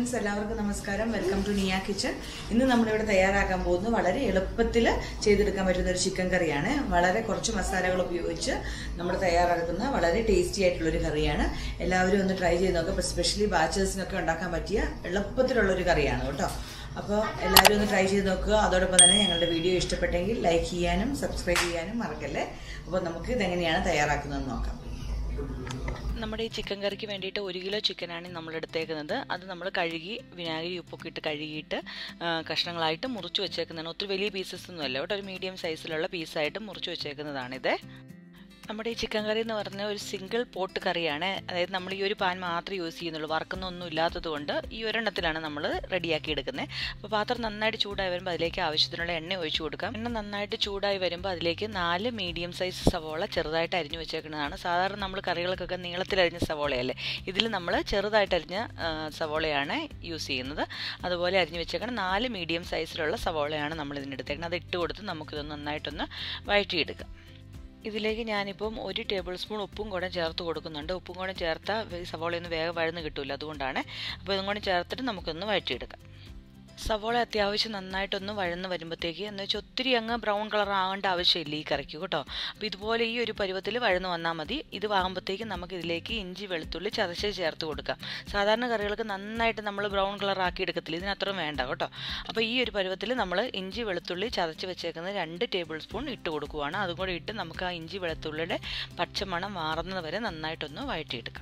friends എല്ലാവർക്കും നമസ്കാരം welcome to നിയ കിച്ചൺ ഇന്ന് നമ്മളിവിടെ തയ്യാറാക്കാൻ പോകുന്നത് വളരെ എളുപ്പത്തിൽ ചെയ്തെടുക്കാൻ പറ്റുന്ന ഒരു ചിക്കൻ കറിയാണ് വളരെ കുറച്ച് മസാലകൾ ഉപയോഗിച്ച് നമ്മൾ തയ്യാറാക്കുന്ന വളരെ ടേസ്റ്റി ആയിട്ടുള്ള ഒരു കറിയാണ് എല്ലാവരും ഒന്ന് ട്രൈ ചെയ്ത് നോക്കുക സ്പെഷ്യലി ബാച്ചേഴ്സിനൊക്കെ ഉണ്ടാക്കാൻ പറ്റിയ എളുപ്പത്തിലുള്ള ഒരു കറിയാണ് കേട്ടോ അപ്പോൾ എല്ലാവരും ഒന്ന് ട്രൈ ചെയ്ത് നോക്കുക അതോടൊപ്പം തന്നെ ഞങ്ങളുടെ വീഡിയോ ഇഷ്ടപ്പെട്ടെങ്കിൽ ലൈക്ക് ചെയ്യാനും സബ്സ്ക്രൈബ് ചെയ്യാനും മറക്കല്ലേ അപ്പോൾ നമുക്ക് ഇതെങ്ങനെയാണ് തയ്യാറാക്കുന്നതെന്ന് നോക്കാം നമ്മുടെ ഈ ചിക്കൻ കറിക്ക് വേണ്ടിയിട്ട് ഒരു കിലോ ചിക്കനാണ് നമ്മൾ എടുത്തേക്കുന്നത് അത് നമ്മൾ കഴുകി വിനാഗിരി ഉപ്പൊക്കെ ഇട്ട് കഴുകിയിട്ട് ആ, കഷ്ണങ്ങളായിട്ട് മുറിച്ച് വെച്ചേക്കുന്നതാണ് ഒത്തിരി വലിയ പീസസ് ഒന്നും അല്ല കേട്ടോ ഒരു മീഡിയം സൈസിലുള്ള പീസായിട്ട് മുറിച്ച് വെച്ചേക്കുന്നതാണിത് നമ്മുടെ ഈ ചിക്കൻ കറി എന്ന് പറഞ്ഞ ഒരു സിംഗിൾ പോട്ട് കറിയാണ് അതായത് നമ്മൾ ഈ ഒരു പാൻ മാത്രമേ യൂസ് ചെയ്യുന്നുള്ളൂ വറക്കുന്നൊന്നും ഇല്ലാത്തത് കൊണ്ട് ഈ ഒരെണ്ണത്തിലാണ് നമ്മൾ റെഡിയാക്കി എടുക്കുന്നത് അപ്പോൾ പാത്രം നന്നായിട്ട് ചൂടായി വരുമ്പോൾ അതിലേക്ക് ആവശ്യത്തിനുള്ള എണ്ണ ഒഴിച്ചു കൊടുക്കാം എണ്ണ നന്നായിട്ട് ചൂടായി വരുമ്പോൾ അതിലേക്ക് നാല് മീഡിയം സൈസ് സവോള ചെറുതായിട്ട് അരിഞ്ഞു വെച്ചേക്കുന്നതാണ് സാധാരണ നമ്മൾ കറികൾക്കൊക്കെ നീളത്തിലരിഞ്ഞ സവോളയല്ലേ ഇതിൽ നമ്മൾ ചെറുതായിട്ട് അരിഞ്ഞ ആ, സവോളയാണ് യൂസ് ചെയ്യുന്നത് അതുപോലെ അരിഞ്ഞു വെച്ചേക്കണം നാല് മീഡിയം സൈസിലുള്ള സവോളയാണ് നമ്മൾ ഇതിനെടുത്തേക്കുന്നത് അത് ഇട്ട് കൊടുത്ത് നമുക്കിതൊന്ന് നന്നായിട്ടൊന്ന് വഴറ്റിയെടുക്കാം ഇതിലേക്ക് ഞാനിപ്പം ഒരു ടേബിൾ സ്പൂൺ ഉപ്പും കൂടെ ചേർത്ത് കൊടുക്കുന്നുണ്ട് ഉപ്പും കൂടെ ചേർത്താൽ ഈ സവോളയൊന്നും വേഗം വഴന്ന് കിട്ടില്ല അതുകൊണ്ടാണ് അപ്പോൾ ഇതും കൂടെ ചേർത്തിട്ട് നമുക്കൊന്ന് വഴറ്റിയെടുക്കാം സവോള അത്യാവശ്യം നന്നായിട്ടൊന്ന് വഴന്ന് വരുമ്പോഴത്തേക്ക് എന്ന് വെച്ചാൽ ഒത്തിരി അങ്ങ് ബ്രൗൺ കളർ ആവേണ്ട ആവശ്യമില്ല ഈ കറിക്ക് കേട്ടോ അപ്പോൾ ഇതുപോലെ ഈ ഒരു പരുവത്തിൽ വഴന്ന് വന്നാൽ മതി ഇത് ആകുമ്പോഴത്തേക്ക് നമുക്ക് ഇതിലേക്ക് ഇഞ്ചി വെളുത്തുള്ളി ചതച്ച് ചേർത്ത് കൊടുക്കാം സാധാരണ കറികൾക്ക് നന്നായിട്ട് നമ്മൾ ബ്രൗൺ കളർ ആക്കി എടുക്കത്തില്ല ഇതിനത്രയും വേണ്ട കേട്ടോ അപ്പോൾ ഈ ഒരു പരുവത്തിൽ നമ്മൾ ഇഞ്ചി വെളുത്തുള്ളി ചതച്ച് വെച്ചേക്കുന്നത് രണ്ട് ടേബിൾ സ്പൂൺ ഇട്ട് കൊടുക്കുവാണ് അതും കൂടി ഇട്ട് നമുക്ക് ആ ഇഞ്ചി വെളുത്തുള്ളിയുടെ പച്ചമണം മാറുന്നത് വരെ നന്നായിട്ടൊന്ന് വഴറ്റിയെടുക്കാം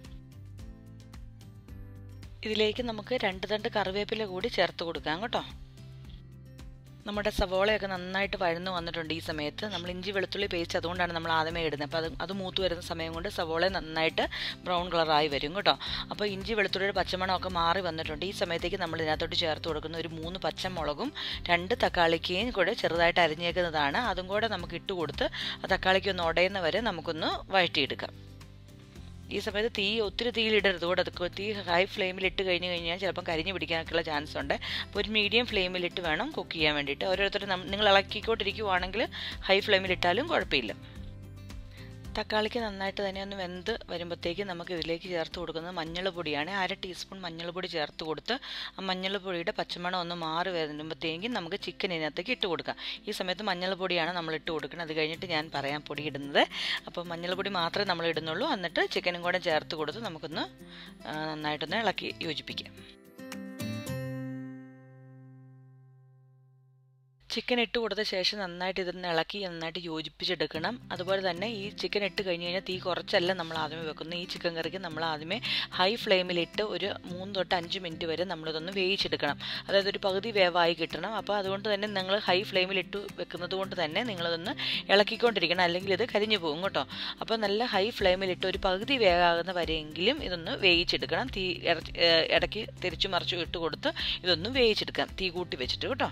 ഇതിലേക്ക് നമുക്ക് രണ്ട് തണ്ട് കറിവേപ്പില കൂടി ചേർത്ത് കൊടുക്കാം കേട്ടോ നമ്മുടെ സവോളയൊക്കെ നന്നായിട്ട് വഴന്നു വന്നിട്ടുണ്ട് ഈ സമയത്ത് നമ്മൾ ഇഞ്ചി വെളുത്തുള്ളി പേസ്റ്റ് അതുകൊണ്ടാണ് നമ്മൾ ആദ്യമേ ഇടുന്നത് അപ്പോൾ അത് അത് മൂത്ത് വരുന്ന സമയം കൊണ്ട് സവോള നന്നായിട്ട് ബ്രൗൺ കളറായി വരും കേട്ടോ അപ്പോൾ ഇഞ്ചി വെളുത്തുള്ളിയുടെ പച്ചമണമൊക്കെ മാറി വന്നിട്ടുണ്ട് ഈ സമയത്തേക്ക് നമ്മൾ ഇതിനകത്തോട്ട് ചേർത്ത് കൊടുക്കുന്ന ഒരു മൂന്ന് പച്ചമുളകും രണ്ട് തക്കാളിക്കയും കൂടെ ചെറുതായിട്ട് അരിഞ്ഞേക്കുന്നതാണ് അതും കൂടെ നമുക്ക് ഇട്ട് കൊടുത്ത് ആ തക്കാളിക്ക് ഒന്ന് ഉടയുന്ന വരെ നമുക്കൊന്ന് വഴറ്റിയെടുക്കാം ഈ സമയത്ത് തീ ഒത്തിരി തീയിലിടരുത് കൂടെ അത് തീ ഹൈ ഫ്ലെയിമിൽ ഇട്ട് കഴിഞ്ഞ് കഴിഞ്ഞാൽ ചിലപ്പം കരിഞ്ഞ് പിടിക്കാനൊക്കെയുള്ള ചാൻസ് ഉണ്ട് അപ്പോൾ ഒരു മീഡിയം ഫ്ലെയിമിലിട്ട് വേണം കുക്ക് ചെയ്യാൻ വേണ്ടിയിട്ട് ഓരോരുത്തരും നിങ്ങൾ ഇളക്കിക്കൊണ്ടിരിക്കുവാണെങ്കിൽ ഹൈ ഫ്ലെയിമിൽ ഇട്ടാലും കുഴപ്പമില്ല തക്കാളിക്ക് നന്നായിട്ട് തന്നെ ഒന്ന് വെന്ത് വരുമ്പോഴത്തേക്ക് നമുക്ക് ഇതിലേക്ക് ചേർത്ത് കൊടുക്കുന്നത് മഞ്ഞൾ പൊടിയാണ് അര ടീസ്പൂൺ മഞ്ഞൾ പൊടി ചേർത്ത് കൊടുത്ത് ആ മഞ്ഞൾ പൊടിയുടെ പച്ചമണം ഒന്ന് മാറി വരുമ്പോഴത്തേക്കും നമുക്ക് ചിക്കൻ ഇതിനകത്തേക്ക് ഇട്ട് കൊടുക്കാം ഈ സമയത്ത് മഞ്ഞൾ പൊടിയാണ് നമ്മൾ ഇട്ട് കൊടുക്കുന്നത് അത് കഴിഞ്ഞിട്ട് ഞാൻ പറയാം പൊടി ഇടുന്നത് അപ്പോൾ മഞ്ഞൾ പൊടി മാത്രമേ നമ്മൾ ഇടുന്നുള്ളൂ എന്നിട്ട് ചിക്കനും കൂടെ ചേർത്ത് കൊടുത്ത് നമുക്കൊന്ന് ആ, നന്നായിട്ടൊന്ന് ഇളക്കി യോജിപ്പിക്കാം ചിക്കൻ ഇട്ട് കൊടുത്ത ശേഷം നന്നായിട്ട് ഇതൊന്ന് ഇളക്കി നന്നായിട്ട് യോജിപ്പിച്ചെടുക്കണം അതുപോലെ തന്നെ ഈ ചിക്കൻ ഇട്ട് കഴിഞ്ഞ് കഴിഞ്ഞാൽ തീ കുറച്ചല്ല നമ്മൾ ആദ്യമേ വെക്കുന്നത് ഈ ചിക്കൻ കറിക്ക് നമ്മൾ ആദ്യമേ ഹൈ ഫ്ലെയിമിലിട്ട് ഒരു മൂന്ന് തൊട്ട് അഞ്ച് മിനിറ്റ് വരെ നമ്മളിതൊന്ന് വേവിച്ചെടുക്കണം അതായത് ഒരു പകുതി വേവായി കിട്ടണം അപ്പോൾ അതുകൊണ്ട് തന്നെ നിങ്ങൾ ഹൈ ഫ്ലെയിമിലിട്ട് വെക്കുന്നത് കൊണ്ട് തന്നെ നിങ്ങളതൊന്ന് ഇളക്കിക്കൊണ്ടിരിക്കണം അല്ലെങ്കിൽ ഇത് കരിഞ്ഞു പോകും കേട്ടോ അപ്പോൾ നല്ല ഹൈ ഫ്ലെയിമിലിട്ട് ഒരു പകുതി വേഗാകുന്ന വരെയെങ്കിലും ഇതൊന്ന് വേവിച്ചെടുക്കണം തീ ഇറ- ഏഹ് ഇടയ്ക്ക് തിരിച്ചു മറിച്ചു ഇട്ട് കൊടുത്ത് ഇതൊന്ന് വേവിച്ചെടുക്കാം തീ കൂട്ടി വെച്ചിട്ട് കേട്ടോ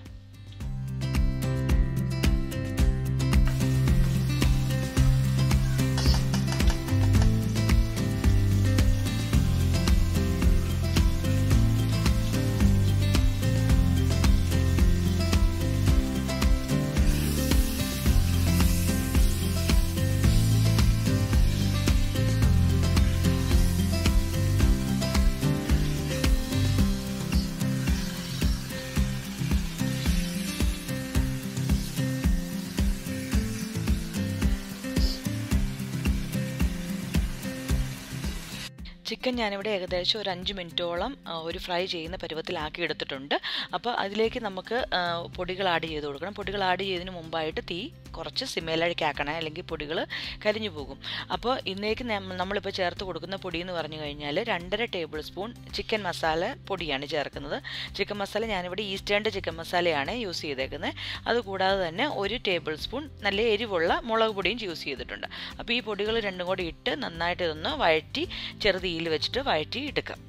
ചിക്കൻ ഞാനിവിടെ ഏകദേശം ഒരു അഞ്ച് മിനിറ്റോളം ആ, ഒരു ഫ്രൈ ചെയ്യുന്ന പരുവത്തിലാക്കി എടുത്തിട്ടുണ്ട് അപ്പോൾ അതിലേക്ക് നമുക്ക് ആ, പൊടികൾ ആഡ് ചെയ്ത് കൊടുക്കണം പൊടികൾ ആഡ് ചെയ്തതിന് മുമ്പായിട്ട് തീ കുറച്ച് സിമേലഴിക്കാക്കണം അല്ലെങ്കിൽ പൊടികൾ കരിഞ്ഞു പോകും അപ്പോൾ ഇന്നേക്ക് നം- നമ്മളിപ്പോൾ ചേർത്ത് കൊടുക്കുന്ന പൊടി എന്ന് പറഞ്ഞു കഴിഞ്ഞാൽ രണ്ടര ടേബിൾ സ്പൂൺ ചിക്കൻ മസാല പൊടിയാണ് ചേർക്കുന്നത് ചിക്കൻ മസാല ഞാനിവിടെ ഈസ്റ്റേണിൻ്റെ ചിക്കൻ മസാലയാണ് യൂസ് ചെയ്തേക്കുന്നത് അതുകൂടാതെ തന്നെ ഒരു ടേബിൾ സ്പൂൺ നല്ല എരിവുള്ള മുളക് പൊടിയും യൂസ് ചെയ്തിട്ടുണ്ട് അപ്പോൾ ഈ പൊടികൾ രണ്ടും കൂടി ഇട്ട് നന്നായിട്ട് ഇതൊന്ന് വഴറ്റി ചെറുതീയിൽ വെച്ചിട്ട് വഴറ്റി എടുക്കാം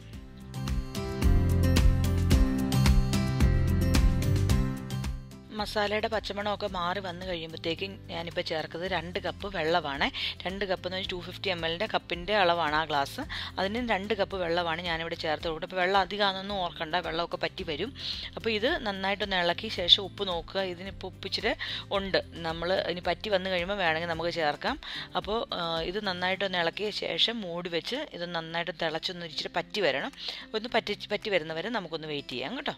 മസാലയുടെ പച്ചമണമൊക്കെ മാറി വന്നു കഴിയുമ്പോഴത്തേക്കും ഞാനിപ്പോൾ ചേർക്കുന്നത് രണ്ട് കപ്പ് വെള്ളമാണ് രണ്ട് കപ്പ് എന്ന് വെച്ചാൽ ടു ഫിഫ്റ്റി എം എല്ലിൻ്റെ കപ്പിൻ്റെ അളവാണ് ആ ഗ്ലാസ് അതിന് രണ്ട് കപ്പ് വെള്ളമാണ് ഞാനിവിടെ ചേർത്ത് കൊടുക്കുന്നത് അപ്പോൾ വെള്ളം അധികമാണെന്നൊന്നും ഓർക്കണ്ട വെള്ളമൊക്കെ പറ്റി വരും അപ്പോൾ ഇത് നന്നായിട്ടൊന്ന് ഇളക്കി ശേഷം ഉപ്പ് നോക്കുക ഇതിനിപ്പോൾ ഉപ്പിച്ചിട്ട് ഉണ്ട് നമ്മൾ ഇനി പറ്റി വന്നു കഴിയുമ്പോൾ വേണമെങ്കിൽ നമുക്ക് ചേർക്കാം അപ്പോൾ ഇത് നന്നായിട്ടൊന്ന് ഇളക്കിയ ശേഷം മൂടി വെച്ച് ഇത് നന്നായിട്ട് തിളച്ചൊന്ന് ഇച്ചിരി പറ്റി വരണം ഒന്ന് പറ്റി പറ്റി വരുന്നവരെ നമുക്കൊന്ന് വെയിറ്റ് ചെയ്യാം കേട്ടോ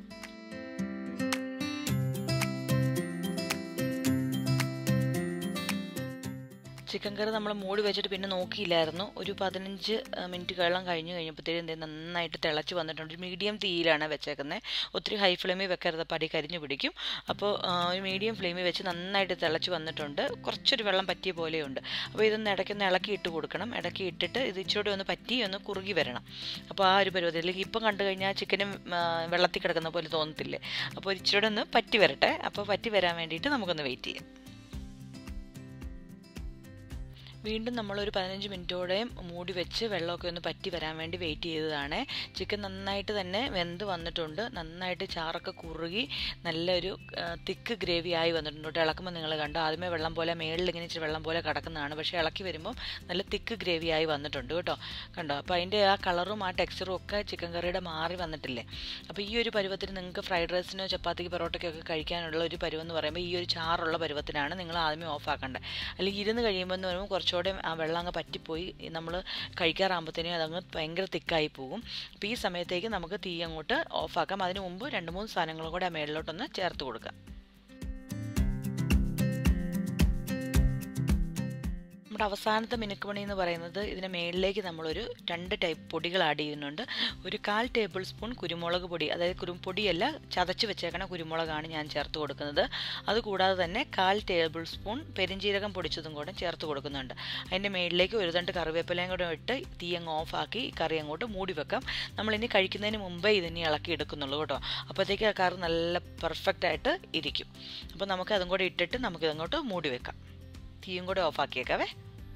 ചിക്കൻ കറി നമ്മൾ മൂടി വെച്ചിട്ട് പിന്നെ നോക്കിയില്ലായിരുന്നു ഒരു പതിനഞ്ച് മിനിറ്റ് വെള്ളം കഴിഞ്ഞ് കഴിഞ്ഞപ്പോഴത്തേക്കും എന്തേ നന്നായിട്ട് തിളച്ച് വന്നിട്ടുണ്ട് ഒരു മീഡിയം തീയിലാണ് വെച്ചേക്കുന്നത് ഒത്തിരി ഹൈ ഫ്ലെയിമിൽ വെക്കരുത് പടി കരിഞ്ഞു പിടിക്കും അപ്പോൾ ഒരു മീഡിയം ഫ്ലെയിമിൽ വെച്ച് നന്നായിട്ട് തിളച്ച് വന്നിട്ടുണ്ട് കുറച്ചൊരു വെള്ളം പറ്റിയ പോലെയുണ്ട് അപ്പോൾ ഇതൊന്ന് ഇടയ്ക്കൊന്ന് ഇളക്കി ഇട്ട് കൊടുക്കണം ഇടയ്ക്ക് ഇട്ടിട്ട് ഇത് ഇച്ചിരി ഒന്ന് പറ്റി ഒന്ന് കുറുകി വരണം അപ്പോൾ ആ ഒരു പരുവത്തിൽ അല്ലെങ്കിൽ ഇപ്പം കണ്ടു കഴിഞ്ഞാൽ ചിക്കനും വെള്ളത്തിൽ കിടക്കുന്ന പോലെ തോന്നത്തില്ലേ അപ്പോൾ ഇച്ചിരി ഒന്ന് പറ്റി വരട്ടെ അപ്പോൾ പറ്റി വരാൻ വേണ്ടിയിട്ട് നമുക്കൊന്ന് വെയിറ്റ് ചെയ്യാം വീണ്ടും നമ്മളൊരു പതിനഞ്ച് മിനിറ്റോടെയും മൂടി വെച്ച് വെള്ളമൊക്കെ ഒന്ന് പറ്റി വരാൻ വേണ്ടി വെയിറ്റ് ചെയ്തതാണ് ചിക്കൻ നന്നായിട്ട് തന്നെ വെന്ത് വന്നിട്ടുണ്ട് നന്നായിട്ട് ചാറൊക്കെ കുറുകി നല്ലൊരു തിക്ക് ഗ്രേവി ആയി വന്നിട്ടുണ്ട് കേട്ടോ ഇളക്കുമ്പോൾ നിങ്ങൾ കണ്ടു ആദ്യമേ വെള്ളം പോലെ മേളിൽ ഇങ്ങനെ ഇച്ചിരി വെള്ളം പോലെ കിടക്കുന്നതാണ് പക്ഷേ ഇളക്കി വരുമ്പോൾ നല്ല തിക്ക് ഗ്രേവി ആയി വന്നിട്ടുണ്ട് കേട്ടോ കണ്ടോ അപ്പോൾ അതിൻ്റെ ആ കളറും ആ ടെക്സ്ചറും ഒക്കെ ചിക്കൻ കറിയുടെ മാറി വന്നിട്ടില്ലേ അപ്പോൾ ഈ ഒരു പരുവത്തിന് നിങ്ങൾക്ക് ഫ്രൈഡ് റൈസിനോ ചപ്പാത്തിക്ക് പൊറോട്ടയ്ക്കൊക്കെ കഴിക്കാനുള്ള ഒരു പരുവം എന്ന് പറയുമ്പോൾ ഈ ഒരു ചാറുള്ള പരുവത്തിനാണ് നിങ്ങൾ ആദ്യമേ ഓഫ് ആക്കേണ്ടത് അല്ലെങ്കിൽ ഇരുന്ന് കഴിയുമ്പോൾ എന്ന് പറയുമ്പോൾ കുറച്ച് കുറച്ചുകൂടെ ആ വെള്ളം അങ്ങ് പറ്റിപ്പോയി നമ്മൾ കഴിക്കാറാകുമ്പോഴത്തേനും അതങ്ങ് ഭയങ്കര തിക്കായി പോകും അപ്പോൾ ഈ സമയത്തേക്ക് നമുക്ക് തീ അങ്ങോട്ട് ഓഫാക്കാം അതിന് മുമ്പ് രണ്ട് മൂന്ന് സാധനങ്ങളും കൂടെ ആ മേളിലോട്ടൊന്ന് ചേർത്ത് കൊടുക്കാം നമ്മുടെ അവസാനത്തെ മിനുക്കുമണി എന്ന് പറയുന്നത് ഇതിന് മേളിലേക്ക് നമ്മളൊരു രണ്ട് ടൈപ്പ് പൊടികൾ ആഡ് ചെയ്യുന്നുണ്ട് ഒരു കാൽ ടേബിൾ സ്പൂൺ കുരുമുളക് പൊടി അതായത് കുരുംപൊടിയല്ല ചതച്ച് വെച്ചേക്കണ കുരുമുളകാണ് ഞാൻ ചേർത്ത് കൊടുക്കുന്നത് അതുകൂടാതെ തന്നെ കാൽ ടേബിൾ സ്പൂൺ പെരിഞ്ചീരകം പൊടിച്ചതും കൂടെ ചേർത്ത് കൊടുക്കുന്നുണ്ട് അതിൻ്റെ മേളിലേക്ക് ഒരു തണ്ട് കറിവേപ്പിലയും കൂടെ ഇട്ട് തീ അങ്ങ് ഓഫാക്കി കറി അങ്ങോട്ട് മൂടി വെക്കാം നമ്മളിനി കഴിക്കുന്നതിന് മുമ്പേ ഇതിനി ഇളക്കി എടുക്കുന്നുള്ളൂ കേട്ടോ അപ്പോഴത്തേക്ക് ആ കറി നല്ല പെർഫെക്റ്റ് ആയിട്ട് ഇരിക്കും അപ്പോൾ നമുക്ക് അതും കൂടെ ഇട്ടിട്ട് നമുക്കിതങ്ങോട്ട് മൂടി വെക്കാം തീയും കൂടെ ഓഫാക്കിയേക്കാവേ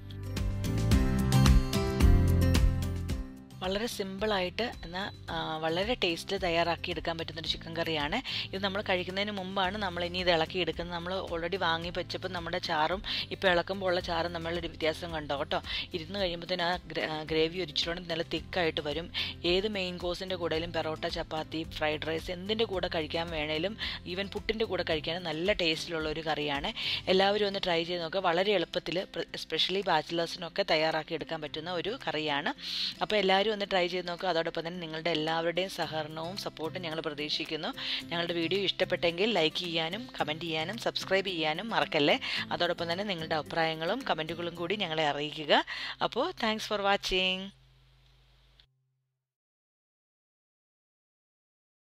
വളരെ സിമ്പിളായിട്ട് എന്നാൽ വളരെ ടേസ്റ്റിൽ തയ്യാറാക്കി എടുക്കാൻ പറ്റുന്നൊരു ചിക്കൻ കറിയാണ് ഇത് നമ്മൾ കഴിക്കുന്നതിന് മുമ്പാണ് നമ്മൾ ഇനി ഇത് ഇളക്കി എടുക്കുന്നത് നമ്മൾ ഓൾറെഡി വാങ്ങി വെച്ചപ്പോൾ നമ്മുടെ ചാറും ഇപ്പോൾ ഇളക്കുമ്പോൾ ഉള്ള ചാറും നമ്മളുടെ വ്യത്യാസം കണ്ടോ കേട്ടോ ഇരുന്ന് കഴിയുമ്പോഴത്തേന് ആ ഗ്രേവി ഒരിച്ചിട്ട് നല്ല തിക്കായിട്ട് വരും ഏത് മെയിൻ കോഴ്സിൻ്റെ കൂടെയും പെറോട്ട ചപ്പാത്തി ഫ്രൈഡ് റൈസ് എന്തിൻ്റെ കൂടെ കഴിക്കാൻ വേണേലും ഈവൻ പുട്ടിൻ്റെ കൂടെ കഴിക്കാനും നല്ല ടേസ്റ്റിലുള്ള ഒരു കറിയാണ് എല്ലാവരും ഒന്ന് ട്രൈ ചെയ്ത് നോക്കുക വളരെ എളുപ്പത്തിൽ എസ്പെഷ്യലി ബാച്ചിലേഴ്സിനൊക്കെ തയ്യാറാക്കി എടുക്കാൻ പറ്റുന്ന ഒരു കറിയാണ് അപ്പോൾ എല്ലാവരും ഒന്ന് ട്രൈ ചെയ്ത് നോക്കുക അതോടൊപ്പം തന്നെ നിങ്ങളുടെ എല്ലാവരുടെയും സഹകരണവും സപ്പോർട്ടും ഞങ്ങൾ പ്രതീക്ഷിക്കുന്നു ഞങ്ങളുടെ വീഡിയോ ഇഷ്ടപ്പെട്ടെങ്കിൽ ലൈക്ക് ചെയ്യാനും കമൻറ്റ് ചെയ്യാനും സബ്സ്ക്രൈബ് ചെയ്യാനും മറക്കല്ലേ അതോടൊപ്പം തന്നെ നിങ്ങളുടെ അഭിപ്രായങ്ങളും കമൻറ്റുകളും കൂടി ഞങ്ങളെ അറിയിക്കുക അപ്പോൾ താങ്ക്സ് ഫോർ വാച്ചിങ്